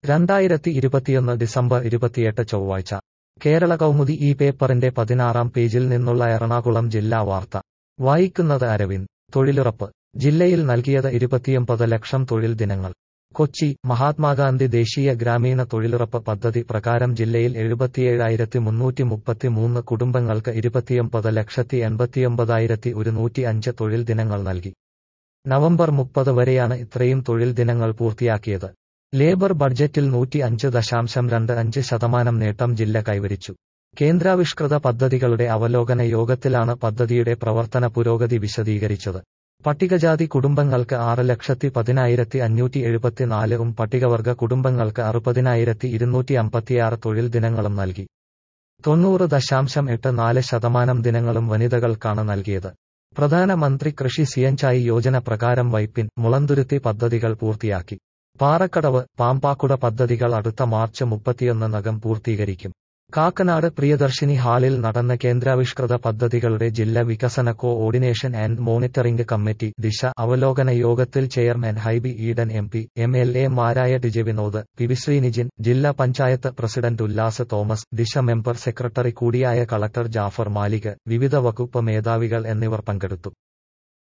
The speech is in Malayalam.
രണ്ടായിരത്തി ഇരുപത്തിയൊന്ന് ഡിസംബർ ഇരുപത്തിയെട്ട് ചൊവ്വാഴ്ച കേരള കൗമുദി ഈ പേപ്പറിന്റെ പതിനാറാം പേജിൽ നിന്നുള്ള എറണാകുളം ജില്ലാ വാർത്ത വായിക്കുന്നത് അരവിന്ദ് തൊഴിലുറപ്പ് ജില്ലയിൽ നൽകിയത് ഇരുപത്തിയൊമ്പത് ലക്ഷം തൊഴിൽ ദിനങ്ങൾ കൊച്ചി മഹാത്മാഗാന്ധി ദേശീയ ഗ്രാമീണ തൊഴിലുറപ്പ് പദ്ധതി പ്രകാരം ജില്ലയിൽ എഴുപത്തിയേഴായിരത്തി മുന്നൂറ്റി മുപ്പത്തിമൂന്ന് കുടുംബങ്ങൾക്ക് ഇരുപത്തിയൊമ്പത് ലക്ഷത്തി എൺപത്തിയൊമ്പതായിരത്തി ഒരുന്നൂറ്റി അഞ്ച് തൊഴിൽ ദിനങ്ങൾ നൽകി നവംബർ മുപ്പത് വരെയാണ് ഇത്രയും തൊഴിൽ ദിനങ്ങൾ പൂർത്തിയാക്കിയത് ലേബർ ബഡ്ജറ്റിൽ നൂറ്റി അഞ്ച് ദശാംശം രണ്ട് അഞ്ച് ശതമാനം നേട്ടം ജില്ല കൈവരിച്ചു കേന്ദ്രാവിഷ്കൃത പദ്ധതികളുടെ അവലോകന യോഗത്തിലാണ് പദ്ധതിയുടെ പ്രവർത്തന പുരോഗതി വിശദീകരിച്ചത് പട്ടികജാതി കുടുംബങ്ങൾക്ക് ആറ് ലക്ഷത്തി പതിനായിരത്തി അഞ്ഞൂറ്റി എഴുപത്തിനാലും പട്ടികവർഗ കുടുംബങ്ങൾക്ക് അറുപതിനായിരത്തി ഇരുന്നൂറ്റി അമ്പത്തിയാറ് തൊഴിൽ ദിനങ്ങളും നൽകി തൊണ്ണൂറ് ദശാംശം എട്ട് നാല് ശതമാനം ദിനങ്ങളും വനിതകൾക്കാണ് നൽകിയത് പ്രധാനമന്ത്രി കൃഷി സിയഞ്ചായി യോജന പ്രകാരം വൈപ്പിൻ മുളന്തുരുത്തി പദ്ധതികൾ പൂർത്തിയാക്കി പാറക്കടവ് പാമ്പാക്കുട പദ്ധതികൾ അടുത്ത മാർച്ച് മുപ്പത്തിയൊന്നിനകം പൂർത്തീകരിക്കും കാക്കനാട് പ്രിയദർശിനി ഹാളിൽ നടന്ന കേന്ദ്രാവിഷ്കൃത പദ്ധതികളുടെ ജില്ലാ വികസന coordination and monitoring committee Disha അവലോകന യോഗത്തിൽ chairman Hibi Eden M P M L A മാരായ D J Vinod P V Sreenijin ജില്ലാ panchayat president Ullas Thomas Disha member secretary കൂടിയായ കളക്ടർ ജാഫർ മാലിക് വിവിധ വകുപ്പ് മേധാവികൾ എന്നിവർ പങ്കെടുത്തു